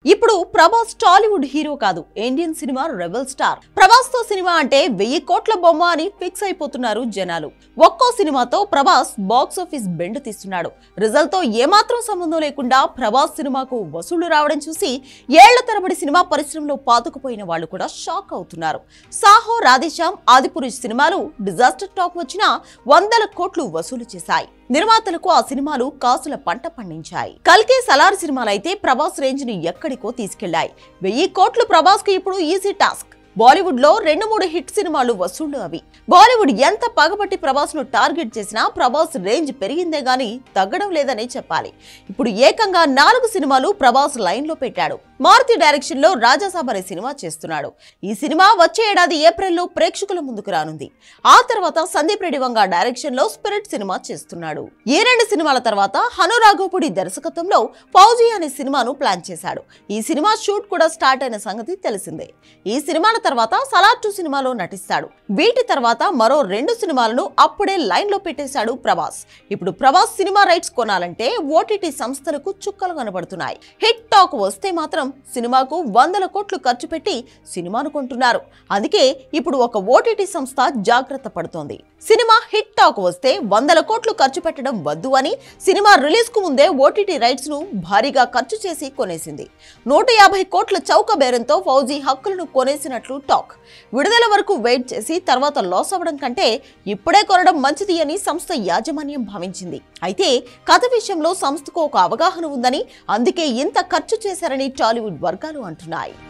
ఇప్పుడు Prabhas Tollywood hero కాదు Indian cinema rebel star Prabhas తో సినిమా అంటే వెయ్యి కోట్ల బొమ్మ అని ఫిక్స్ అయిపోతున్నారు జనాలు ఒక్కో సినిమాతో ప్రభాస్ బాక్స్ ఆఫీస్ బెండ్ తీస్తున్నాడు రిజల్ట్ తో ఏమాత్రం సంబంధం లేకుండా ప్రభాస్ సినిమాకు వసూళ్లు రావడం చూసి ఏళ్ల తరబడి సినిమా పరిశ్రమలో పాతుకుపోయిన వాళ్ళు కూడా షాక్ అవుతున్నారు సాహో రాధేశ్యామ్ ఆదిపురుష్ సినిమాలు డిజాస్టర్ టాక్ వచ్చినా వందల కోట్లు వసూలు చేశాయి నిర్మాతలకు ఆ సినిమాలు కాసుల పంట పండించాయి కల్కే సలార్ సినిమాలైతే ప్రభాస్ రేంజ్ ని ఎక్కడికో తీసుకెళ్లాయి వెయ్యి కోట్లు ప్రభాస్ కు ఇప్పుడు ఈజీ టాస్క్ బాలీవుడ్ లో రెండు మూడు హిట్ సినిమాలు వసూళ్లు అవి బాలీవుడ్ ఎంత పగబట్టి ప్రభాస్ ను టార్గెట్ చేసినా ప్రభాస్ రేంజ్ పెరిగిందే గానీ తగ్గడం లేదనే చెప్పాలి ఇప్పుడు ఏకంగా నాలుగు సినిమాలు ప్రభాస్ లైన్ లో పెట్టాడు మారుతి డైరెక్షన్ లో రాజాసాబ్ అనే సినిమా చేస్తున్నాడు ఈ సినిమా వచ్చే ఏడాది ఏప్రిల్లో ప్రేక్షకుల ముందుకు రానుంది ఆ తర్వాత సందీప్ రెడ్డి వంగ డైరెక్షన్ లో స్పిరిట్ సినిమా చేస్తున్నాడు ఈ రెండు సినిమాల తర్వాత హను రాఘవపూడి దర్శకత్వంలో ఫౌజీ అనే సినిమాను ప్లాన్ చేశాడు ఈ సినిమా షూట్ కూడా స్టార్ట్ అయిన సంగతి తెలిసిందే ఈ సినిమాల తర్వాత సలార్ టూ సినిమాలో నటిస్తాడు వీటి తర్వాత మరో రెండు సినిమాలను అప్పుడే లైన్ లో పెట్టేశాడు ప్రభాస్ ఇప్పుడు ప్రభాస్ సినిమా రైట్స్ కొనాలంటే ఓటీటీ సంస్థలకు చుక్కలు కనబడుతున్నాయి హిట్ టాక్ వస్తే మాత్రం సినిమాకు వందల కోట్లు ఖర్చు పెట్టి సినిమాను కొంటున్నారు అందుకే ఇప్పుడు ఒక ఓటీటీ సంస్థ జాగ్రత్త పడుతోంది సినిమా హిట్ టాక్ వస్తే వందల కోట్లు ఖర్చు పెట్టడం వద్దు అని సినిమా రిలీజ్ కు ముందే ఓటీటీ రైట్స్ ను భారీగా ఖర్చు చేసి కొనేసింది నూట యాభై కోట్ల చౌక బేరంతో ఫౌజీ హక్కులను కొనేసినట్లు టాక్ విడుదల వరకు వెయిట్ చేసి తర్వాత లాస్ అవ్వడం కంటే ఇప్పుడే కొనడం మంచిది అని సంస్థ యాజమాన్యం భావించింది అయితే కథ విషయంలో సంస్థకు ఒక అవగాహన ఉందని అందుకే ఇంత ఖర్చు చేశారని టాలీవుడ్ వర్గాలు అంటున్నాయి